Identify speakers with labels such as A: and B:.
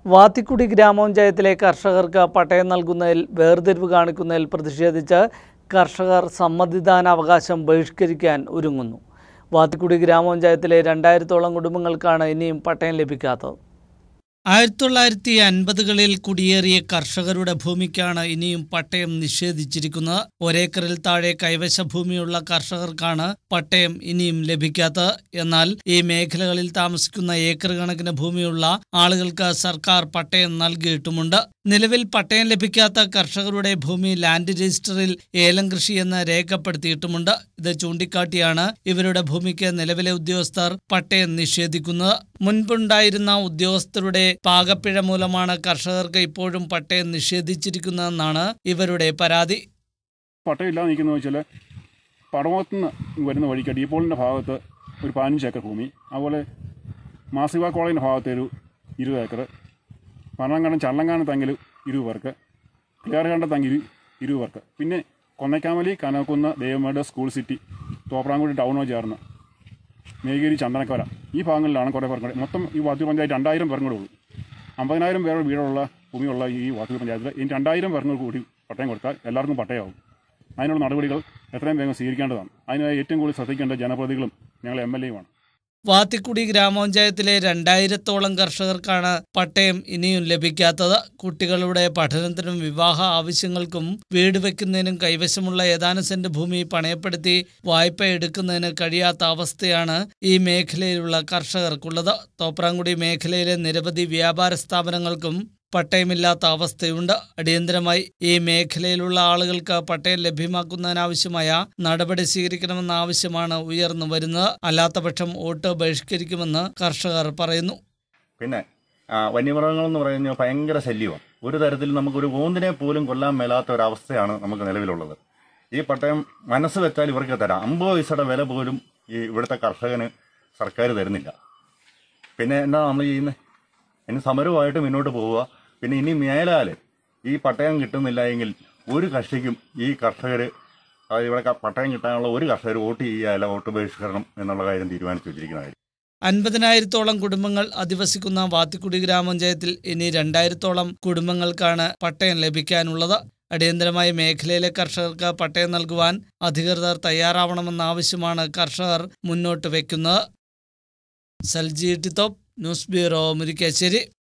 A: വാത്തിക്കുടി ഗ്രാമപഞ്ചായത്തിലെ കർഷകർക്ക് പട്ടയം നൽകുന്നതിൽ വേർതിരിവ് കാണിക്കുന്നതിൽ പ്രതിഷേധിച്ച് കർഷകർ സമ്മതിദാനാവകാശം ബഹിഷ്കരിക്കാൻ ഒരുങ്ങുന്നു വാത്തിക്കുടി ഗ്രാമപഞ്ചായത്തിലെ രണ്ടായിരത്തോളം കുടുംബങ്ങൾക്കാണ് ഇനിയും പട്ടയം ലഭിക്കാത്തത് ആയിരത്തി തൊള്ളായിരത്തി അൻപതുകളിൽ കുടിയേറിയ കർഷകരുടെ ഭൂമിക്കാണ് ഇനിയും പട്ടയം നിഷേധിച്ചിരിക്കുന്നത് ഒരേക്കറിൽ താഴെ കൈവശ ഭൂമിയുള്ള കർഷകർക്കാണ് പട്ടയം ഇനിയും ലഭിക്കാത്തത് എന്നാൽ ഈ മേഖലകളിൽ താമസിക്കുന്ന ഏക്കർ കണക്കിന് ഭൂമിയുള്ള ആളുകൾക്ക് സർക്കാർ പട്ടയം നൽകിയിട്ടുമുണ്ട് നിലവിൽ പട്ടയം ലഭിക്കാത്ത കർഷകരുടെ ഭൂമി ലാൻഡ് രജിസ്റ്ററിൽ ഏലം കൃഷി എന്ന് രേഖപ്പെടുത്തിയിട്ടുമുണ്ട് ഇത് ചൂണ്ടിക്കാട്ടിയാണ് ഇവരുടെ ഭൂമിക്ക് നിലവിലെ ഉദ്യോഗസ്ഥർ പട്ടയം നിഷേധിക്കുന്നത് മുൻപുണ്ടായിരുന്ന ഉദ്യോഗസ്ഥരുടെ പാകപ്പിഴ മൂലമാണ് കർഷകർക്ക് ഇപ്പോഴും പട്ടയം നിഷേധിച്ചിരിക്കുന്നതെന്നാണ് ഇവരുടെ പരാതി
B: പട്ടയമില്ലാതെ നിൽക്കുന്നത് വെച്ചാൽ പടമത്ത് നിന്ന് വരുന്ന വഴിക്ക് ഡീപ്പോളിൻ്റെ ഭാഗത്ത് ഒരു പതിനഞ്ച് ഏക്കർ ഭൂമി അതുപോലെ മാസിക കോളേജിൻ്റെ ഭാഗത്ത് ഒരു ഇരുപത് ഏക്കർ പനങ്ങാനം ചള്ളങ്ങാനം തങ്ങിൽ ഇരുപത് പേർക്ക് ക്ലിയർകണ്ട തങ്ങിൽ ഇരുപത് പേർക്ക് പിന്നെ കൊന്നക്കാമലി കനകുന്ന് ദേവമേട് സ്കൂൾ സിറ്റി തോപ്രാങ്കുടി ടൗണോ ചേർന്ന് മേഗേരി ചന്ദനക്കര ഈ ഭാഗങ്ങളിലാണ് കുറേ പേർ കൂടെ മൊത്തം ഈ വാത്തൂർ പഞ്ചായത്ത് രണ്ടായിരം പേരും കൂടെ ഉള്ളൂ അമ്പതിനായിരം പേരുടെ വീടുള്ള ഭൂമിയുള്ള ഈ വാത്തൂർ പഞ്ചായത്തിൽ ഈ രണ്ടായിരം പേർക്ക് കൂടി പട്ടയം കൊടുത്താൽ എല്ലാവർക്കും പട്ടയമാവും അതിനുള്ള നടപടികൾ എത്രയും വേഗം സ്വീകരിക്കേണ്ടതാണ് അതിന് ഏറ്റവും കൂടുതൽ ശ്രദ്ധിക്കേണ്ട ജനപ്രതികളും ഞങ്ങൾ എം എൽ എയുമാണ്
A: വാത്തിക്കുടി ഗ്രാമപഞ്ചായത്തിലെ രണ്ടായിരത്തോളം കർഷകർക്കാണ് പട്ടയം ഇനിയും ലഭിക്കാത്തത് കുട്ടികളുടെ പഠനത്തിനും വിവാഹ ആവശ്യങ്ങൾക്കും വീട് വെക്കുന്നതിനും കൈവശമുള്ള ഏതാനും സെന്റ് ഭൂമി പണയപ്പെടുത്തി വായ്പ എടുക്കുന്നതിന് കഴിയാത്ത അവസ്ഥയാണ് ഈ മേഖലയിലുള്ള കർഷകർക്കുള്ളത് തോപ്രാങ്കുടി മേഖലയിലെ നിരവധി വ്യാപാര സ്ഥാപനങ്ങൾക്കും പട്ടയമില്ലാത്ത അവസ്ഥയുണ്ട് അടിയന്തരമായി ഈ മേഖലയിലുള്ള ആളുകൾക്ക് പട്ടയം ലഭ്യമാക്കുന്നതിനാവശ്യമായ നടപടി സ്വീകരിക്കണമെന്ന ആവശ്യമാണ് ഉയർന്നു വരുന്നത് അല്ലാത്തപക്ഷം വോട്ട് ബഹിഷ്കരിക്കുമെന്ന് കർഷകർ പറയുന്നു
C: പിന്നെ ആ, വന്യമൃഗങ്ങളെന്ന് പറയുന്നത് ഭയങ്കര ശല്യമാണ് ഒരു തരത്തിൽ നമുക്കൊരു കൂന്തിനെ പോലും കൊല്ലാൻ മേലാത്ത ഒരവസ്ഥയാണ് നമുക്ക് നിലവിലുള്ളത് ഈ പട്ടയം മനസ്സ് വെച്ചാൽ ഇവർക്ക് തരാം അമ്പത് പൈസയുടെ വില പോലും ഈ ഇവിടുത്തെ കർഷകന് സർക്കാർ തരുന്നില്ല പിന്നെ എന്താ നമ്മൾ ചെയ്യുന്നത് ഇനി സമരവുമായിട്ട് മുന്നോട്ട് പോവുക പിന്നെ ഇനി മേലാല് ഈ പട്ടയം കിട്ടുന്നില്ല എങ്കിൽ ഒരു കക്ഷിക്കും ഈ കർഷകർ അതായത് ഇവിടെ ക- പട്ടയം കിട്ടാനുള്ള ഒരു കർഷകർ വോട്ട് ചെയ്യുകയല്ല വോട്ട് ബഹിഷ്കരണം എന്നുള്ള കാര്യം തീരുമാനിച്ചു വെച്ചിരിക്കുന്നതായിരിക്കും
A: അൻപതിനായിരത്തോളം കുടുംബങ്ങൾ അധിവസിക്കുന്ന വാത്തിക്കുടി ഗ്രാമപഞ്ചായത്തിൽ ഇനി രണ്ടായിരത്തോളം കുടുംബങ്ങൾക്കാണ് പട്ടയം ലഭിക്കാനുള്ളത് അടിയന്തരമായി മേഖലയിലെ കർഷകർക്ക് പട്ടയം നൽകുവാൻ അധികൃതർ തയ്യാറാവണമെന്ന ആവശ്യമാണ് കർഷകർ മുന്നോട്ട് വയ്ക്കുന്നത് സൽജി ടിത്തോപ്പ് ന്യൂസ് ബ്യൂറോ മുരിക്കാശ്ശേരി